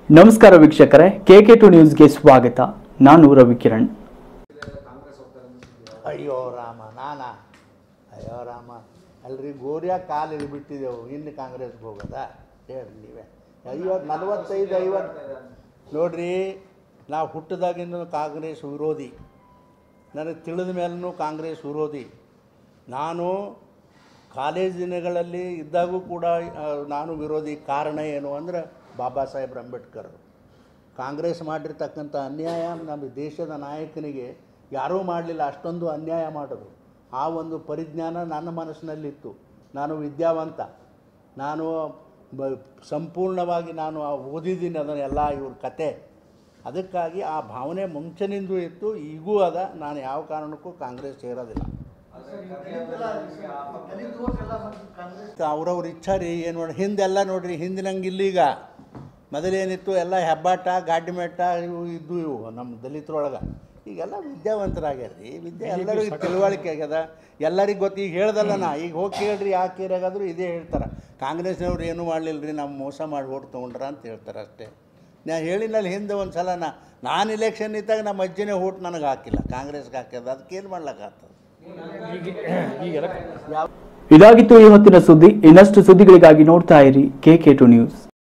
ನಮಸ್ಕಾರ ವೀಕ್ಷಕರೇ K K to ನ್ಯೂಸ್ಗೆ ಸ್ವಾಗತ ನಾನು ರವಿಕಿರಣ್ ಅಯ್ಯೋ ರಾಮ ನಾನಾ ಅಯ್ಯೋ ರಾಮ ಅಲ್ರಿ ಗೋರಿಯ ಕಾಲು ಇಳಿಬಿಟ್ಟಿದ್ದೆವು ಇನ್ನು ಕಾಂಗ್ರೆಸ್ಗೆ ಹೋಗೋದಾ ಹೇಳ್ರಿ ನೀವೇ ಐವತ್ತು ನಲವತ್ತೈದು ಐವತ್ತು ನೋಡ್ರಿ ನಾವು ಹುಟ್ಟಿದಾಗಿಂದ ಕಾಂಗ್ರೆಸ್ ವಿರೋಧಿ ನನಗೆ ತಿಳಿದ ಮೇಲೂ ಕಾಂಗ್ರೆಸ್ ವಿರೋಧಿ ನಾನು ಕಾಲೇಜ್ ದಿನಗಳಲ್ಲಿ ಇದ್ದಾಗೂ ಕೂಡ ಆ, ನಾನು ವಿರೋಧಿ ಕಾರಣ ಏನು ಅಂದ್ರೆ ಬಾಬಾ ಸಾಹೇಬ್ರ ಅಂಬೇಡ್ಕರ್ ಕಾಂಗ್ರೆಸ್ ಮಾಡಿರ್ತಕ್ಕಂಥ ಅನ್ಯಾಯ ನಮ್ಮ ದೇಶದ ನಾಯಕನಿಗೆ ಯಾರೂ ಮಾಡಲಿಲ್ಲ ಅಷ್ಟೊಂದು ಅನ್ಯಾಯ ಮಾಡೋದು ಆ ಒಂದು ಪರಿಜ್ಞಾನ ನನ್ನ ಮನಸ್ಸಿನಲ್ಲಿತ್ತು ನಾನು ವಿದ್ಯಾವಂತ ನಾನು ಬ ಸಂಪೂರ್ಣವಾಗಿ ನಾನು ಆ ಓದಿದ್ದೀನಿ ಅದನ್ನೆಲ್ಲ ಇವ್ರ ಕತೆ ಅದಕ್ಕಾಗಿ ಆ ಭಾವನೆ ಮುಂಚೆನಿಂದೂ ಇತ್ತು ಈಗೂ ಅದ ನಾನು ಯಾವ ಕಾರಣಕ್ಕೂ ಕಾಂಗ್ರೆಸ್ ಸೇರೋದಿಲ್ಲ ಅವ್ರವ್ರ ಇಚ್ಛಾ ರೀ ಏನು ನೋಡಿ ಹಿಂದೆಲ್ಲ ನೋಡ್ರಿ ಹಿಂದಿನಂಗೆ ಇಲ್ಲೀಗ ಮೊದಲೇನಿತ್ತು ಎಲ್ಲ ಹೆಬ್ಬಾಟ ಗಾಡಿಮೆಟ್ಟ ಇವು ಇದ್ದು ಇವು ನಮ್ಮ ದಲಿತರೊಳಗೆ ಈಗೆಲ್ಲ ವಿದ್ಯಾವಂತರಾಗ್ಯಾರ ರೀ ವಿದ್ಯೆ ಎಲ್ಲರಿಗೂ ತಿಳುವಳಿಕೆ ಆಗ್ಯದ ಎಲ್ಲರಿಗೂ ಗೊತ್ತು ಈಗ ಹೇಳ್ದಲ್ಲ ನಾ ಈಗ ಹೋಗಿ ಕೇಳ್ರಿ ಯಾಕೆ ಕೇರಾಗಾದ್ರೂ ಇದೇ ಹೇಳ್ತಾರೆ ಕಾಂಗ್ರೆಸ್ನವ್ರು ಏನೂ ಮಾಡಲಿಲ್ಲ ರೀ ನಮ್ಮ ಮೋಸ ಮಾಡಿ ಓಟ್ ತೊಗೊಂಡ್ರ ಅಂತ ಹೇಳ್ತಾರೆ ಅಷ್ಟೇ ನಾ ಹೇಳಿನಲ್ಲಿ ಹಿಂದೆ ಒಂದು ಸಲ ನಾ ನಾನು ಇಲೆಕ್ಷನ್ ಇದ್ದಾಗ ನಮ್ಮ ಅಜ್ಜಿನೇ ಓಟ್ ನನಗೆ ಹಾಕಿಲ್ಲ ಕಾಂಗ್ರೆಸ್ಗೆ ಹಾಕ್ಯದ ಅದಕ್ಕೇನು ಮಾಡ್ಲಿಕ್ಕಾಗ್ತದೆ ಇದಾಗಿತ್ತು ಈ ಹೊತ್ತಿನ ಸುದ್ದಿ ಇನ್ನಷ್ಟು ಸುದ್ದಿಗಳಿಗಾಗಿ ನೋಡ್ತಾ ಇರಿ ಕೆ ಕೆ ಟು ನ್ಯೂಸ್